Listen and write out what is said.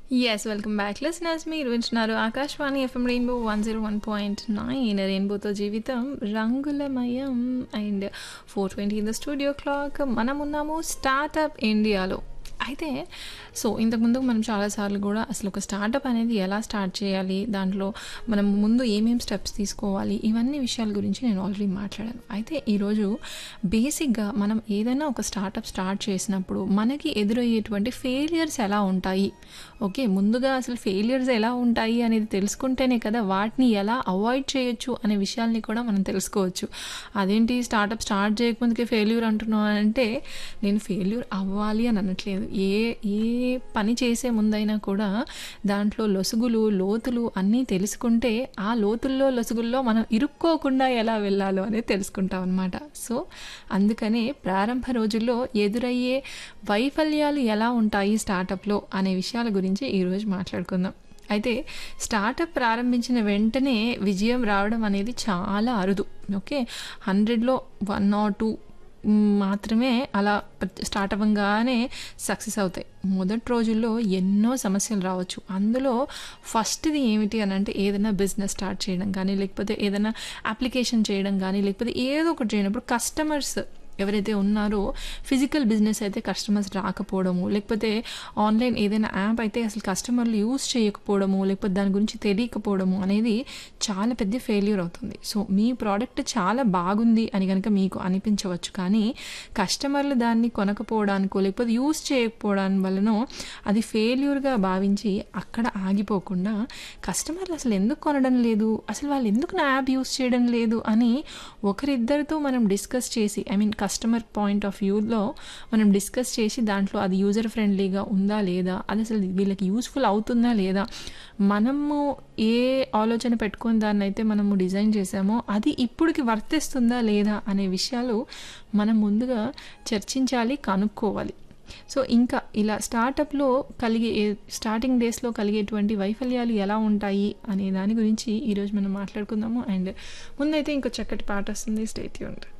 yes welcome back listeners మీరు వింటున్నారు Akashvani FM rainbow one zero one point nine రెయిన్బోతో జీవితం రంగులమయం and four twenty in the studio clock మనం ఉన్నాము స్టార్టప్ ఇండియాలో అయితే సో ఇంతకుముందు మనం చాలాసార్లు కూడా అసలు ఒక స్టార్టప్ అనేది ఎలా స్టార్ట్ చేయాలి దాంట్లో మనం ముందు ఏమేమి స్టెప్స్ తీసుకోవాలి ఇవన్నీ విషయాల గురించి నేను ఆల్రెడీ మాట్లాడాను అయితే ఈరోజు బేసిక్గా మనం ఏదైనా ఒక స్టార్టప్ స్టార్ట్ చేసినప్పుడు మనకి ఎదురయ్యేటువంటి ఫెయిలియర్స్ ఎలా ఉంటాయి ఓకే ముందుగా అసలు ఫెయిలియర్స్ ఎలా ఉంటాయి అనేది తెలుసుకుంటేనే కదా వాటిని ఎలా అవాయిడ్ చేయొచ్చు అనే విషయాల్ని కూడా మనం తెలుసుకోవచ్చు అదేంటి స్టార్టప్ స్టార్ట్ చేయకముందుకే ఫెయిల్యూర్ అంటున్నావు అంటే నేను ఫెయిల్యూర్ అవ్వాలి అని అనట్లేదు ఏ ఏ పని చేసే ముందైనా కూడా దాంట్లో లొసుగులు లోతులు అన్నీ తెలుసుకుంటే ఆ లోతుల్లో లొసుగుల్లో మనం ఇరుక్కోకుండా ఎలా వెళ్ళాలో అనేది తెలుసుకుంటాం అనమాట సో అందుకనే ప్రారంభ రోజుల్లో ఎదురయ్యే వైఫల్యాలు ఎలా ఉంటాయి స్టార్టప్లో అనే విషయాల గురించి ఈరోజు మాట్లాడుకుందాం అయితే స్టార్టప్ ప్రారంభించిన వెంటనే విజయం రావడం అనేది చాలా అరుదు ఓకే హండ్రెడ్లో వన్ ఆర్ టూ మాత్రమే అలా స్టార్ట్ అవ్వగానే సక్సెస్ అవుతాయి మొదటి రోజుల్లో ఎన్నో సమస్యలు రావచ్చు అందులో ఫస్ట్ది ఏమిటి అని అంటే ఏదైనా బిజినెస్ స్టార్ట్ చేయడం కానీ లేకపోతే ఏదైనా అప్లికేషన్ చేయడం కానీ లేకపోతే ఏదో ఒకటి చేయనప్పుడు కస్టమర్స్ ఎవరైతే ఉన్నారో ఫిజికల్ బిజినెస్ అయితే కస్టమర్స్ రాకపోవడము లేకపోతే ఆన్లైన్ ఏదైనా యాప్ అయితే అసలు కస్టమర్లు యూస్ చేయకపోవడము లేకపోతే దాని గురించి తెలియకపోవడము అనేది చాలా పెద్ద ఫెయిల్యూర్ అవుతుంది సో మీ ప్రోడక్ట్ చాలా బాగుంది అని కనుక మీకు అనిపించవచ్చు కానీ కస్టమర్లు దాన్ని కొనకపోవడానికో లేకపోతే యూస్ చేయకపోవడం వలన అది ఫెయిల్యూర్గా భావించి అక్కడ ఆగిపోకుండా కస్టమర్లు అసలు ఎందుకు కొనడం లేదు అసలు వాళ్ళు ఎందుకు నా యాప్ యూస్ చేయడం లేదు అని ఒకరిద్దరితో మనం డిస్కస్ చేసి I mean customer point of వ్యూలో మనం డిస్కస్ చేసి దాంట్లో అది యూజర్ ఫ్రెండ్లీగా ఉందా లేదా అది అసలు వీళ్ళకి యూస్ఫుల్ అవుతుందా లేదా మనము ఏ ఆలోచన పెట్టుకొని దాన్ని అయితే మనము డిజైన్ చేసామో అది ఇప్పటికి వర్తిస్తుందా లేదా అనే విషయాలు మనం ముందుగా చర్చించాలి కనుక్కోవాలి సో ఇంకా ఇలా స్టార్టప్లో కలిగే స్టార్టింగ్ డేస్లో కలిగేటువంటి వైఫల్యాలు ఎలా ఉంటాయి అనే దాని గురించి ఈరోజు మనం మాట్లాడుకుందాము అండ్ ముందైతే ఇంకో చక్కటి పాట వస్తుంది స్టేట్ యూంట్